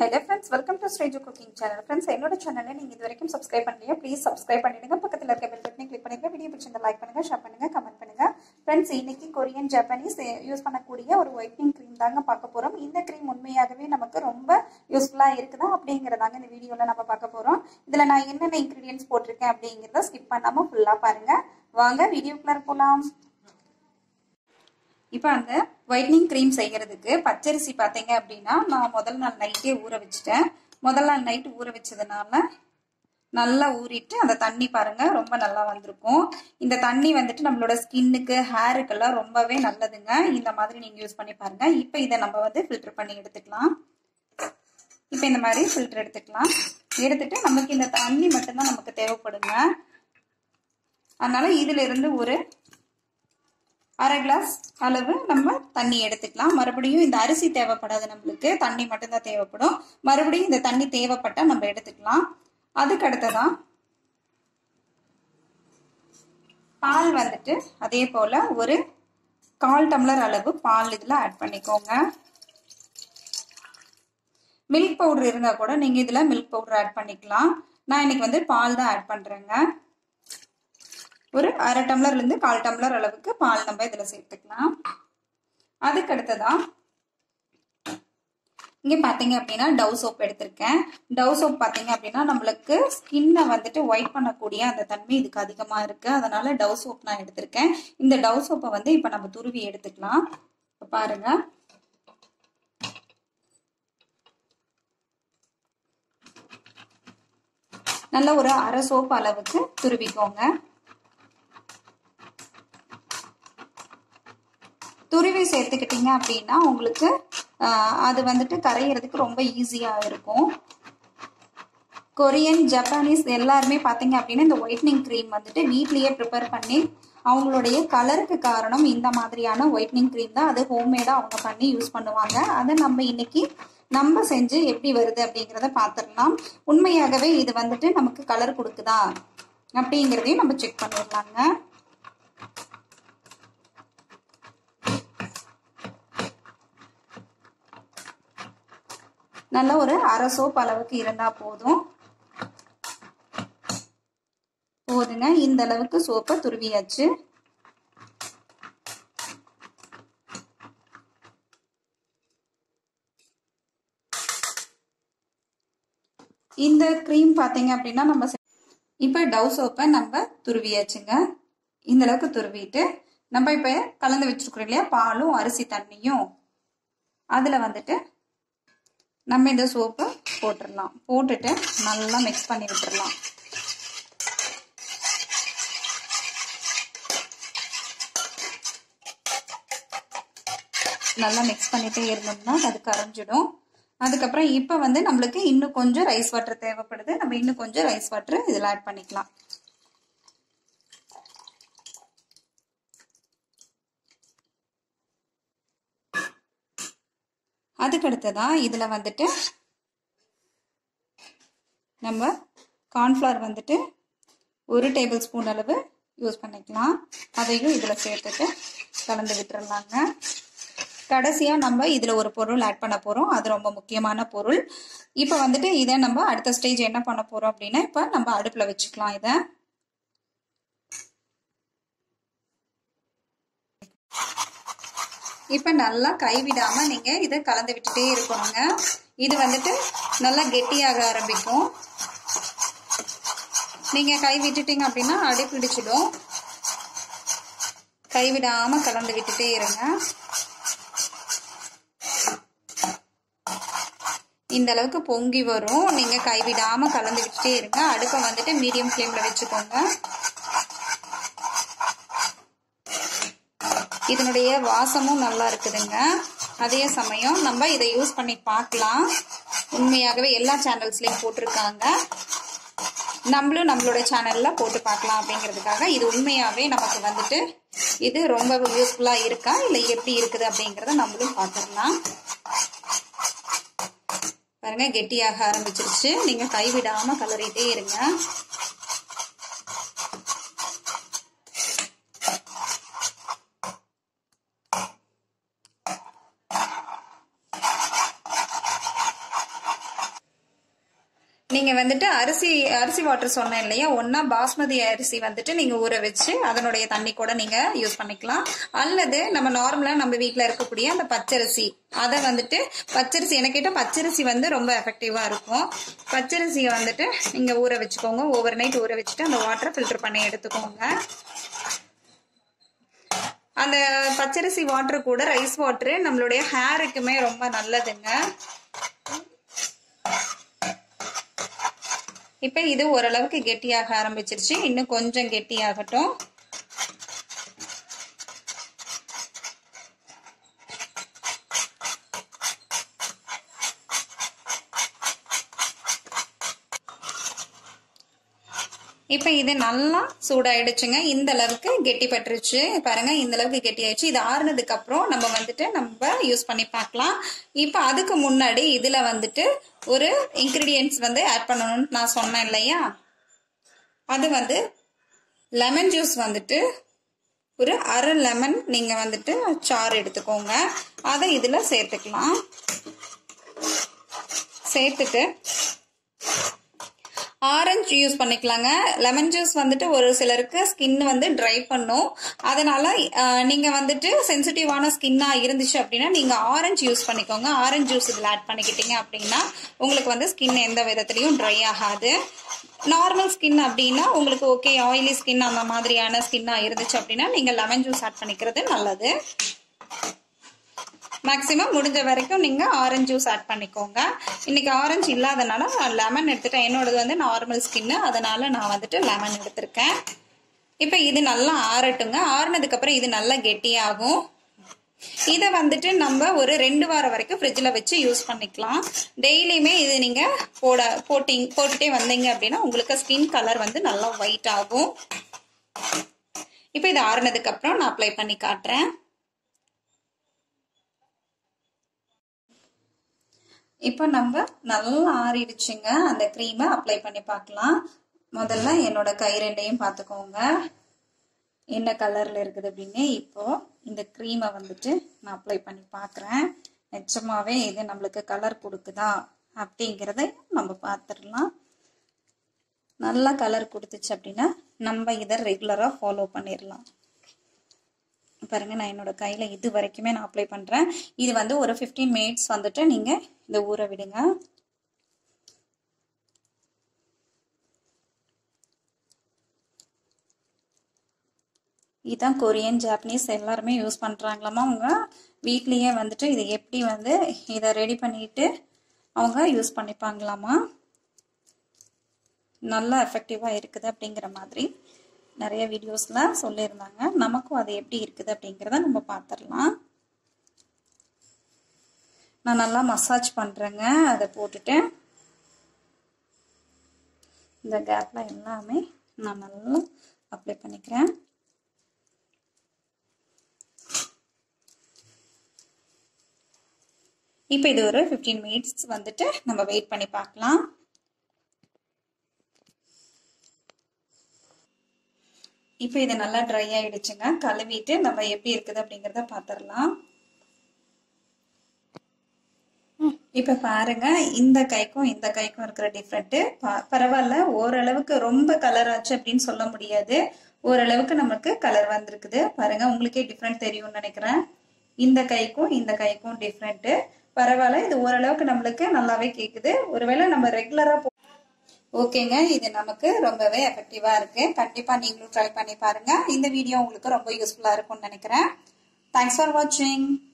hello friends welcome to Sreeju cooking channel friends என்னோட சேனலை நீங்கள் இது வரைக்கும் சப்ஸ்கிரைப் பண்ணலையா ப்ளீஸ் சப்ஸ்கிரைப் பண்ணிடுங்க பக்கத்தில் இருக்க பெல் பட்டனை கிளிக் பண்ணிடுங்க வீடியோ பிடிச்சிருந்தா லைக் பண்ணுங்க ஷேர் பண்ணுங்க கமெண்ட் பண்ணுங்க ஃப்ரெண்ட்ஸ் இன்னைக்கு கொரியன் ஜப்பானீஸ் யூஸ் பண்ணக்கூடிய ஒரு ஒயிட்னிங் க்ரீம் தாங்க பார்க்க போகிறோம் இந்த க்ரீம் உண்மையாகவே நமக்கு ரொம்ப யூஸ்ஃபுல்லாக இருக்குதா அப்படிங்கிறதாங்க இந்த வீடியோவில் நம்ம பார்க்க போகிறோம் இதில் நான் என்னென்ன இன்க்ரீடியன்ஸ் போட்டிருக்கேன் அப்படிங்கிறத ஸ்கிப் பண்ணாமல் ஃபுல்லாக பாருங்க வாங்க வீடியோக்குள்ளே போகலாம் இப்போ அந்த ஒயிட்னிங் க்ரீம் செய்யறதுக்கு பச்சரிசி பார்த்தீங்க அப்படின்னா நான் முதல் நாள் நைட்டே ஊற வச்சுட்டேன் முதல் நாள் நைட்டு ஊற வச்சதுனால நல்லா ஊறிட்டு அந்த தண்ணி பாருங்க ரொம்ப நல்லா வந்திருக்கும் இந்த தண்ணி வந்துட்டு நம்மளோட ஸ்கின்னுக்கு ஹேருக்கெல்லாம் ரொம்பவே நல்லதுங்க இந்த மாதிரி நீங்க யூஸ் பண்ணி பாருங்க இப்போ இதை நம்ம வந்து ஃபில்டர் பண்ணி எடுத்துக்கலாம் இப்போ இந்த மாதிரி ஃபில்டர் எடுத்துக்கலாம் எடுத்துட்டு நமக்கு இந்த தண்ணி மட்டும்தான் நமக்கு தேவைப்படுங்க அதனால இதுல இருந்து ஒரு அரை கிளாஸ் அளவு நம்ம தண்ணி எடுத்துக்கலாம் மறுபடியும் இந்த அரிசி தேவைப்படாது நம்மளுக்கு தண்ணி மட்டும்தான் தேவைப்படும் மறுபடியும் இந்த தண்ணி தேவைப்பட்டால் நம்ம எடுத்துக்கலாம் அதுக்கு அடுத்ததான் பால் வந்துட்டு அதே போல் ஒரு கால் டம்ளர் அளவு பால் இதில் ஆட் பண்ணிக்கோங்க மில்க் பவுடர் இருந்தால் கூட நீங்கள் இதில் மில்க் பவுடர் ஆட் பண்ணிக்கலாம் நான் இன்னைக்கு வந்து பால் தான் ஆட் பண்ணுறேங்க ஒரு அரை டம்ளர்லேருந்து கால் டம்ளர் அளவுக்கு பால் நம்ம இதில் சேர்த்துக்கலாம் அதுக்கு அடுத்ததான் இங்கே பார்த்தீங்க அப்படின்னா டவ் சோப் எடுத்திருக்கேன் டவ் சோப் பார்த்தீங்க அப்படின்னா நம்மளுக்கு ஸ்கின்னை வந்துட்டு ஒயிட் பண்ணக்கூடிய அந்த தன்மை இதுக்கு அதிகமாக இருக்குது அதனால டவ் சோப் நான் எடுத்திருக்கேன் இந்த டவ் சோப்பை வந்து இப்போ நம்ம துருவி எடுத்துக்கலாம் இப்போ பாருங்க நல்ல ஒரு அரை சோப் அளவுக்கு துருவிக்கோங்க துருவி சேர்த்துக்கிட்டீங்க அப்படின்னா உங்களுக்கு அது வந்துட்டு கரையிறதுக்கு ரொம்ப ஈஸியாக இருக்கும் கொரியன் ஜப்பானீஸ் எல்லாருமே பார்த்தீங்க அப்படின்னா இந்த ஒயிட்னிங் க்ரீம் வந்துட்டு வீட்லேயே ப்ரிப்பேர் பண்ணி அவங்களுடைய கலருக்கு காரணம் இந்த மாதிரியான ஒயிட்னிங் க்ரீம் தான் அது ஹோம்மேடாக அவங்க பண்ணி யூஸ் பண்ணுவாங்க அதை நம்ம இன்னைக்கு நம்ம செஞ்சு எப்படி வருது அப்படிங்கிறத பார்த்துடலாம் உண்மையாகவே இது வந்துட்டு நமக்கு கலர் கொடுக்குதா அப்படிங்கிறதையும் நம்ம செக் பண்ணிடலாங்க நல்ல ஒரு அரை சோப் அளவுக்கு இருந்தா போதும் போதுங்க இந்த அளவுக்கு சோப்பை துருவியாச்சு இந்த க்ரீம் பார்த்தீங்க அப்படின்னா நம்ம இப்போ டவ் சோப்பை நம்ம துருவியாச்சுங்க இந்த அளவுக்கு துருவிட்டு நம்ம இப்போ கலந்து வச்சிருக்கிறோம் இல்லையா பாலும் அரிசி தண்ணியும் அதில் வந்துட்டு நம்ம இந்த சோப்பை போட்டுடலாம் போட்டுட்டு நல்லா மிக்ஸ் பண்ணி விட்டுடலாம் நல்லா மிக்ஸ் பண்ணிட்டே இருந்தோம்னா அது கரைஞ்சிடும் அதுக்கப்புறம் இப்போ வந்து நம்மளுக்கு இன்னும் கொஞ்சம் ரைஸ் வாட்டர் தேவைப்படுது நம்ம இன்னும் கொஞ்சம் ரைஸ் வாட்டர் இதில் ஆட் பண்ணிக்கலாம் அதுக்கு அடுத்ததான் இதில் வந்துட்டு நம்ம கார்ன்ஃப்ளவர் வந்துட்டு ஒரு டேபிள் ஸ்பூன் அளவு யூஸ் பண்ணிக்கலாம் அதையும் இதில் சேர்த்துட்டு கலந்து விட்டுறலாங்க கடைசியாக நம்ம இதில் ஒரு பொருள் ஆட் பண்ண போகிறோம் அது ரொம்ப முக்கியமான பொருள் இப்போ வந்துட்டு இதை நம்ம அடுத்த ஸ்டேஜ் என்ன பண்ண போகிறோம் அப்படின்னா இப்போ நம்ம அடுப்பில் வச்சுக்கலாம் இதை இப்போ நல்லா கைவிடாமல் நீங்கள் இதை கலந்து விட்டுட்டே இருக்கணுங்க இது வந்துட்டு நல்லா கெட்டியாக ஆரம்பிக்கும் நீங்கள் கை விட்டுட்டீங்க அப்படின்னா அடி பிடிச்சிடும் கைவிடாமல் கலந்து விட்டுட்டே இருங்க இந்த அளவுக்கு பொங்கி வரும் நீங்கள் கைவிடாமல் கலந்து விட்டுட்டே இருங்க அடுப்பை வந்துட்டு மீடியம் ஃப்ளேமில் வச்சுக்கோங்க இதனுடைய வாசமும் நல்லா இருக்குதுங்க அதே சமயம் நம்ம இதை யூஸ் பண்ணி பார்க்கலாம் உண்மையாகவே எல்லா சேனல்ஸ்லையும் போட்டிருக்காங்க நம்மளும் நம்மளோட சேனலில் போட்டு பார்க்கலாம் அப்படிங்கிறதுக்காக இது உண்மையாகவே நமக்கு வந்துட்டு இது ரொம்ப யூஸ்ஃபுல்லாக இருக்கா இல்லை எப்படி இருக்குது அப்படிங்கிறத நம்மளும் பார்த்துடலாம் பாருங்க கெட்டியாக ஆரம்பிச்சிருச்சு நீங்கள் கைவிடாமல் கலரிட்டே இருங்க நீங்க வந்துட்டு அரிசி அரிசி வாட்டர் சொன்னேன் இல்லையா ஒன்னா பாஸ்மதி அரிசி வந்துட்டு நீங்க ஊற வச்சு அதனுடைய தண்ணி கூட நீங்க யூஸ் பண்ணிக்கலாம் அல்லது நம்ம நார்மலா நம்ம வீட்ல இருக்கக்கூடிய அந்த பச்சரிசி அதை வந்துட்டு பச்சரிசி எனக்கு கேட்ட பச்சரிசி வந்து ரொம்ப எஃபெக்டிவா இருக்கும் பச்சரிசியை வந்துட்டு நீங்க ஊற வச்சுக்கோங்க ஓவர் நைட் ஊற வச்சுட்டு அந்த வாட்டரை ஃபில்டர் பண்ணி எடுத்துக்கோங்க அந்த பச்சரிசி வாட்டர் கூட ரைஸ் வாட்டர் நம்மளுடைய ஹேருக்குமே ரொம்ப நல்லதுங்க இப்போ இது ஓரளவுக்கு கெட்டியாக ஆரம்பிச்சிருச்சு இன்னும் கொஞ்சம் கெட்டியாகட்டும் இப்போ இது நல்லா சூடாயிடுச்சுங்க இந்த அளவுக்கு கெட்டி பட்டுருச்சு பாருங்க இந்த அளவுக்கு கெட்டி ஆயிடுச்சு இது ஆறுனதுக்கு அப்புறம் நம்ம வந்துட்டு நம்ம யூஸ் பண்ணி பார்க்கலாம் இப்போ அதுக்கு முன்னாடி இதுல வந்துட்டு ஒரு இன்கிரீடியன்ஸ் வந்து ஆட் பண்ணணும்னு நான் சொன்னேன் இல்லையா அது வந்து லெமன் ஜூஸ் வந்துட்டு ஒரு அரை லெமன் நீங்க வந்துட்டு சாறு எடுத்துக்கோங்க அதை இதுல சேர்த்துக்கலாம் சேர்த்துட்டு ஆரஞ்சு யூஸ் பண்ணிக்கலாங்க லெமன் ஜூஸ் வந்துட்டு ஒரு சிலருக்கு ஸ்கின் வந்து ட்ரை பண்ணும் அதனால அஹ், நீங்க வந்துட்டு சென்சிட்டிவான ஸ்கின்னா இருந்துச்சு அப்படின்னா நீங்க ஆரஞ்சு யூஸ் பண்ணிக்கோங்க ஆரஞ்சு ஜூஸ் இதில் ஆட் பண்ணிக்கிட்டீங்க அப்படின்னா உங்களுக்கு வந்து ஸ்கின் எந்த விதத்துலையும் ட்ரை ஆகாது நார்மல் ஸ்கின் அப்படின்னா உங்களுக்கு ஓகே ஆயிலி ஸ்கின் அந்த மாதிரியான ஸ்கின்னா இருந்துச்சு அப்படின்னா நீங்க லெமன் ஜூஸ் ஆட் பண்ணிக்கிறது நல்லது மேக்ஸிமம் முடிஞ்ச வரைக்கும் நீங்க ஆரஞ்சு ஜூஸ் ஆட் பண்ணிக்கோங்க இன்னைக்கு ஆரஞ்சு இல்லாதனால நான் லெமன் எடுத்துட்டேன் என்னோடது வந்து நார்மல் ஸ்கின்னு அதனால நான் வந்துட்டு லெமன் எடுத்திருக்கேன் இப்போ இது நல்லா ஆறட்டுங்க ஆறுனதுக்கு அப்புறம் இது நல்லா கெட்டியாகும் இதை வந்துட்டு நம்ம ஒரு ரெண்டு வாரம் வரைக்கும் ஃப்ரிட்ஜில் வச்சு யூஸ் பண்ணிக்கலாம் டெய்லியுமே இது நீங்கள் போட போட்டிங் போட்டுட்டே வந்தீங்க அப்படின்னா உங்களுக்கு ஸ்கின் கலர் வந்து நல்லா ஒயிட் ஆகும் இப்போ இது ஆறுனதுக்கு அப்புறம் நான் அப்ளை பண்ணி காட்டுறேன் இப்போ நம்ம நல்லா ஆறிடுச்சுங்க அந்த க்ரீமை அப்ளை பண்ணி பார்க்கலாம் முதல்ல என்னோட கை ரெண்டையும் பார்த்துக்கோங்க என்ன கலரில் இருக்குது அப்படின்னு இப்போ இந்த க்ரீமை வந்துட்டு நான் அப்ளை பண்ணி பார்க்குறேன் நிஜமாவே இது நம்மளுக்கு கலர் கொடுக்குதா அப்படிங்கிறத நம்ம பார்த்துடலாம் நல்லா கலர் கொடுத்துச்சு அப்படின்னா நம்ம இதை ரெகுலராக ஃபாலோ பண்ணிடலாம் பாருங்க நான் என்னோட கையில இது வரைக்குமே நான் அப்ளை பண்றேன் இது வந்து ஒரு 15 மினிட்ஸ் வந்துட்டு நீங்க இந்த ஊற விடுங்க இதான் கொரியன் ஜாப்பனீஸ் எல்லாருமே யூஸ் பண்றாங்களாமா அவங்க வீட்லயே வந்துட்டு இதை எப்படி வந்து இதை ரெடி பண்ணிட்டு அவங்க யூஸ் பண்ணிப்பாங்களாமா நல்லா எஃபெக்டிவாக இருக்குது அப்படிங்கிற மாதிரி நிறைய வீடியோஸில் சொல்லியிருந்தாங்க நமக்கும் அது எப்படி இருக்குது அப்படிங்கிறத நம்ம பார்த்துடலாம் நான் நல்லா மசாஜ் பண்ணுறேங்க அதை போட்டுட்டு இந்த கேப்பில் எல்லாமே நான் நல்லா அப்ளை பண்ணிக்கிறேன் இப்போ இது ஒரு ஃபிஃப்டீன் மினிட்ஸ் வந்துட்டு நம்ம வெயிட் பண்ணி பார்க்கலாம் இப்போ இது நல்லா ட்ரை ஆயிடுச்சுங்க கழுவிட்டு நம்ம எப்படி இருக்குது அப்படிங்கிறத பார்த்துடலாம் இப்போ பாருங்க இந்த கைக்கும் இந்த கைக்கும் இருக்கிற டிஃப்ரெண்ட்டு பரவாயில்ல ஓரளவுக்கு ரொம்ப கலர் ஆச்சு அப்படின்னு சொல்ல முடியாது ஓரளவுக்கு நமக்கு கலர் வந்திருக்குது பாருங்க உங்களுக்கே டிஃப்ரெண்ட் தெரியும்னு நினைக்கிறேன் இந்த கைக்கும் இந்த கைக்கும் டிஃப்ரெண்ட்டு பரவாயில்ல இது ஓரளவுக்கு நம்மளுக்கு நல்லாவே கேட்குது ஒருவேளை நம்ம ரெகுலராக ஓகேங்க இது நமக்கு ரொம்பவே எஃபெக்டிவா இருக்கு கண்டிப்பா நீங்களும் ட்ரை பண்ணி பாருங்க இந்த வீடியோ உங்களுக்கு ரொம்ப யூஸ்ஃபுல்லா இருக்கும்னு நினைக்கிறேன் தேங்க்ஸ் ஃபார் வாட்சிங்